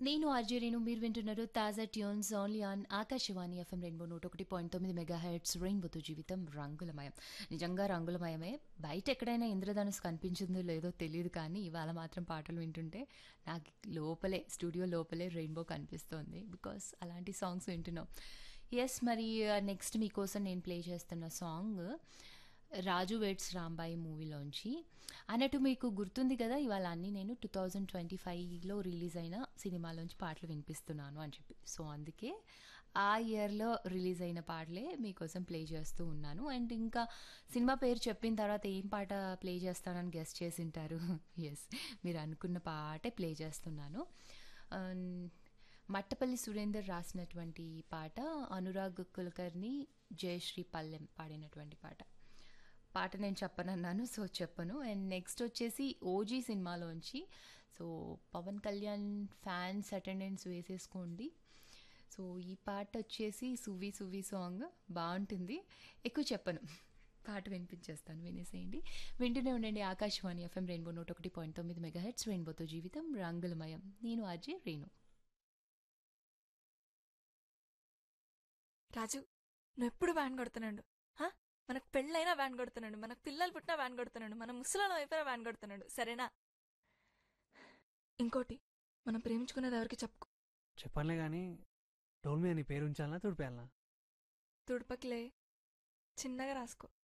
నేను ఆర్జే రేణు మీరు వింటున్నారు తాజా tunes only on Akashvani FM rainbow నూట ఒకటి పాయింట్ తొమ్మిది మెగా హెడ్స్ రెయిన్బోతో జీవితం రంగులమయం నిజంగా రంగులమయమే బయట ఎక్కడైనా ఇంద్రధనుసు కనిపించిందో లేదో తెలియదు కానీ ఇవాళ మాత్రం పాటలు వింటుంటే నాకు లోపలే స్టూడియో లోపలే రెయిన్బో కనిపిస్తోంది బికాస్ అలాంటి సాంగ్స్ వింటున్నాం ఎస్ మరి నెక్స్ట్ మీకోసం నేను ప్లే చేస్తున్న సాంగ్ రాజు వెడ్స్ రాంబాయి మూవీలోంచి అన్నట్టు మీకు గుర్తుంది కదా ఇవాళ అన్నీ నేను టూ థౌజండ్ ట్వంటీ ఫైవ్లో రిలీజ్ అయిన సినిమాలోంచి పాటలు వినిపిస్తున్నాను అని చెప్పి సో అందుకే ఆ ఇయర్లో రిలీజ్ అయిన పాటలే మీకోసం ప్లే చేస్తూ ఉన్నాను అండ్ ఇంకా సినిమా పేరు చెప్పిన తర్వాత ఏం పాట ప్లే చేస్తానని గెస్ట్ చేసి ఉంటారు ఎస్ మీరు అనుకున్న పాటే ప్లే చేస్తున్నాను And మట్టపల్లి సురేందర్ రాసినటువంటి పాట అనురాగ్ కులకర్ని జయశ్రీ పల్లెం పాడినటువంటి పాట పాట నేను చెప్పనన్నాను సో చెప్పను అండ్ నెక్స్ట్ వచ్చేసి ఓజీ సినిమాలోంచి so Pawan Kalyan fans attendance వేసేసుకోండి సో ఈ పాట వచ్చేసి సువి సువి సాంగ్ బాగుంటుంది ఎక్కువ చెప్పను పాట వినిపించేస్తాను వినేసేయండి వింటూనే ఉండండి ఆకాశవాణి ఎఫ్ఎం రెయిన్బో నూట ఒకటి పాయింట్ తొమ్మిది మెగా హెడ్స్ రెయిన్బోతో జీవితం రంగులమయం నేను అజయ్ రేణు రాజు నువ్వు ఎప్పుడు వ్యాన్ కొడుతున్నాడు హా? మనకు పెళ్ళైనా వ్యాన్ కొడుతున్నాడు మనకు పిల్లలు పుట్టినా వ్యాన్ కొడుతున్నాడు మన ముసలాళ్ళం అయిపోయినా వ్యాన్ కొడుతున్నాడు సరేనా ఇంకోటి మనం ప్రేమించుకున్నది ఎవరికి చెప్పుకో చెప్పనులే కానీ డోల్ మీద నీ పేరు ఉంచాలనా తుడిపేయాలనా తుడుపకిలే చిన్నగా రాసుకో